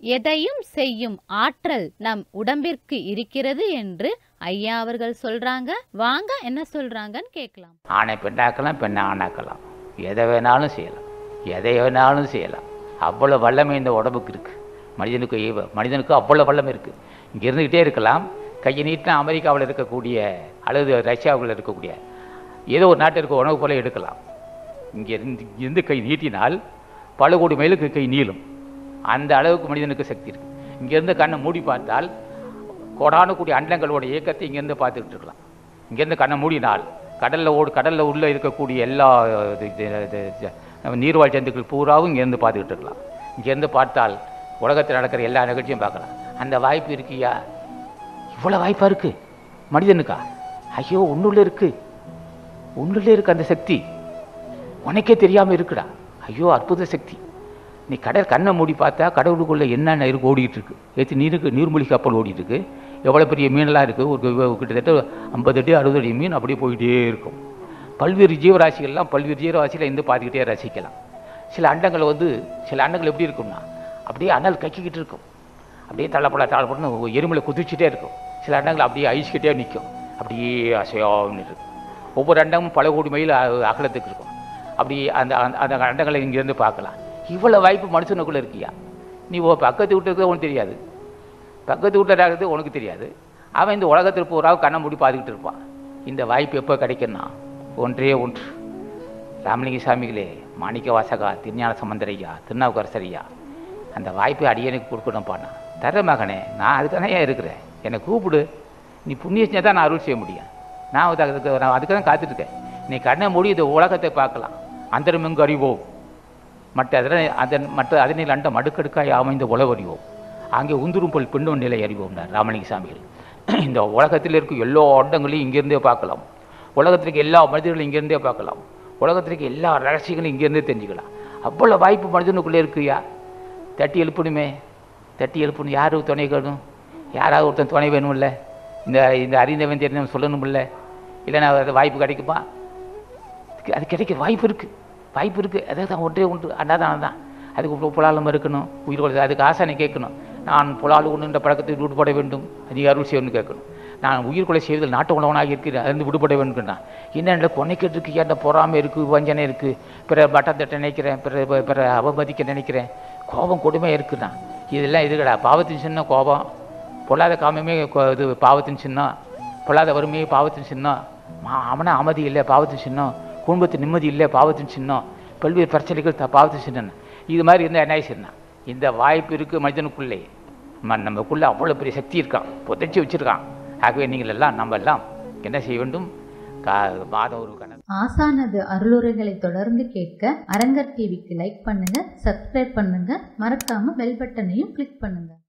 எதையும் செய்யும் ஆற்றல் நம் உடம்பிற்கு இருக்கிறது என்று ஐயா அவர்கள் சொல்றாங்க வாங்க என்ன சொல்றாங்கன்னு கேட்கலாம் ஆணை பெண்ணாக்கலாம் பெண்ணை ஆணாக்கலாம் எதை வேணாலும் செய்யலாம் எதை வேணாலும் செய்யலாம் அவ்வளோ வல்லமை இந்த உடம்புக்கு இருக்குது மனிதனுக்கு ஈவ- மனிதனுக்கு அவ்வளோ வல்லமை இருக்குது இங்கே இருந்துக்கிட்டே இருக்கலாம் கையை நீட்டினா அமெரிக்காவில் இருக்கக்கூடிய அல்லது ரஷ்யாவில் இருக்கக்கூடிய ஏதோ ஒரு நாட்டிற்கு உணவு போல எடுக்கலாம் இங்கே இருந்து இருந்து கை நீட்டினால் பல கோடி மைலுக்கு கை நீளும் அந்த அளவுக்கு மனிதனுக்கு சக்தி இருக்குது இங்கேருந்து கண்ணை மூடி பார்த்தால் கோடான கூடிய அண்டங்களோட இயக்கத்தை இங்கேருந்து பார்த்துக்கிட்டு இருக்கலாம் இங்கேருந்து கண்ணை மூடினால் கடலில் ஓடு கடலில் உள்ளே இருக்கக்கூடிய எல்லா இது- இது- இது- இது- நம்ம நீர்வாழ் ஜந்துக்கள் பூராவும் இங்கேருந்து பார்த்துக்கிட்டு இருக்கலாம் இங்கேருந்து பார்த்தால் உலகத்தில் நடக்கிற எல்லா நிகழ்ச்சியும் பார்க்கலாம் அந்த வாய்ப்பு இருக்கியா இவ்வளோ வாய்ப்பாக இருக்குது மனிதனுக்கா ஐயோ ஒன்றுள்ள இருக்குது ஒன்றுல இருக்கு அந்த சக்தி உனக்கே தெரியாமல் இருக்குடா ஐயோ அற்புத சக்தி நீ கடல் கண்ணை மூடி பார்த்தா கடவுளுக்குள்ளே என்னென்ன இருக்கு ஓடிட்டு இருக்கு ஏற்றி நீருக்கு நீர்மூழ்கி கப்பல் ஓடிட்டு இருக்கு எவ்வளோ பெரிய மீனெல்லாம் இருக்குது ஒரு கு- கிட்டத்தட்ட ஐம்பது அடி அறுபது அடி மீன் அப்படியே போயிட்டே இருக்கும் பல்வேறு ஜீவராசிகள்லாம் பல்வேறு ஜீவராசிகளை இருந்து பார்த்துக்கிட்டே ரசிக்கலாம் சில அண்டங்கள் வந்து சில அண்டங்கள் எப்படி இருக்கும்னா அப்படியே அனல் கக்கிக்கிட்டு இருக்கும் அப்படியே தள்ளப்பட தள்ளப்படன்னு எருமையில் குதிச்சுட்டே இருக்கும் சில அண்டங்கள் அப்படியே ஐஸ்கிட்டே நிற்கும் அப்படியே அசையாமல் இருக்கும் ஒவ்வொரு அண்டமும் பல கோடி மைல் அ- அகலத்துக்கு இருக்கும் அப்படி அந்த அந்த- அந்த அண்டங்களை இங்கேருந்து பார்க்கலாம் இவ்வளோ வாய்ப்பு மனுஷனுக்குள்ளே இருக்கியா நீ ஓ பக்கத்து வீட்டுக்கு உனக்கு தெரியாது பக்கத்து வீட்டில் இருக்கிறது உனக்கு தெரியாது அவன் இந்த உலகத்தில் பூரா கண்ணை மூடி பார்த்துக்கிட்டு இருப்பான் இந்த வாய்ப்பு எப்போ கிடைக்குன்னா ஒன்றே ஒன்று ராமலிங்க சாமிகளே மாணிக்க வாசகா திருஞான சம்பந்தரையா திருநாவுக்கரசரையா அந்த வாய்ப்பை அடியனுக்கு கொடுக்கணும்ப்பா நான் தர மகனே நான் அதுக்கு தான் இருக்கிறேன் என்னை கூப்பிடு நீ புண்ணியம் செஞ்சால் தான் நான் அருள் செய்ய முடியும் நான் அதுக்கு அதுக்கு நான் அதுக்கு தான் காத்துட்ருக்கேன் நீ கண்ணை மூடி இந்த உலகத்தை பார்க்கலாம் அந்தரமெங்கு அறிவோம் மற்ற அதனை அதன் மற்ற அதனில் அண்டம் அடுக்கடுக்காய் அமைந்த உலகறிவோம் அங்கே உந்துரும்பல் பெண்ணும் நிலை அறிவோம் ராமலிங்க சாமிகள் இந்த உலகத்தில் இருக்கும் எல்லா அண்டங்களையும் இங்கேருந்தே பார்க்கலாம் உலகத்திற்கு எல்லா மனிதர்களும் இங்கேருந்தே பார்க்கலாம் உலகத்திற்கு எல்லா ரகசியங்களும் இங்கேருந்தே தெரிஞ்சுக்கலாம் அவ்வளோ வாய்ப்பு மனிதனுக்குள்ளே இருக்குயா தட்டி எழுப்பணுமே தட்டி எழுப்பணும் யார் துணை கேட்கணும் யாராவது ஒருத்தன் துணை வேணும்ல இந்த இந்த அறிந்தவன் தெரிந்தவன் சொல்லணும்ல இல்லைன்னா அது வாய்ப்பு கிடைக்குமா அதுக்கு- அது கிடைக்க வாய்ப்பு இருக்குது வாய்ப்பு இருக்குது அதாவது தான் ஒன்றே ஒன்று அன்னதானம் தான் அதுக்கு பு- புலாலம் இருக்கணும் உயிர் கொடுத்து அதுக்கு ஆசானை கேட்கணும் நான் புலால் உண்ணுன்ற பழக்கத்தை விடுபட வேண்டும் நீ அருள் செய்யணும்னு கேட்கணும் நான் உயிர் கொலை செய்வதில் நாட்டு உணவனாக இருக்கிறேன் அதிலிருந்து விடுபட வேண்டும் என்னென்ன கொனைக்கிட்டு இருக்கு என்ன பொறாமை இருக்குது வஞ்சனை இருக்குது பிற பட்டம் தட்ட நினைக்கிறேன் பிற பிற- பிற அவமதிக்க நினைக்கிறேன் கோபம் கொடுமையாக இருக்குண்ணா இதெல்லாம் இதுக்கடா பாவத்தின் சின்ன கோபம் பொல்லாத காமமே கொ- இது பாவத்தின் சின்னம் பொல்லாத வறுமையே பாவத்தின் சின்னம் மா அவனா அமைதி இல்லை பாவத்தின் சின்னம் குடும்பத்து நிம்மதி இல்லை பாவத்தின் சின்னம் பல்வேறு பிரச்சனைகள் த பாவத்தின் சின்னம் இது மாதிரி இருந்தால் என்ன சின்னம் இந்த வாய்ப்பு இருக்குது மனிதனுக்குள்ளே ம- நமக்குள்ளே அவ்வளோ பெரிய சக்தி இருக்கான் புதைச்சி வச்சுருக்கான் ஆகவே நீங்கள் எல்லாம் நம்ம எல்லாம் என்ன செய்ய வேண்டும் கா மாதம் ஒரு கணக்கு ஆசானது அருளுரைகளை தொடர்ந்து கேட்க அரங்கர் டிவிக்கு லைக் பண்ணுங்க சப்ஸ்கிரைப் பண்ணுங்க மறக்காம பெல் பட்டனையும் கிளிக் பண்ணுங்க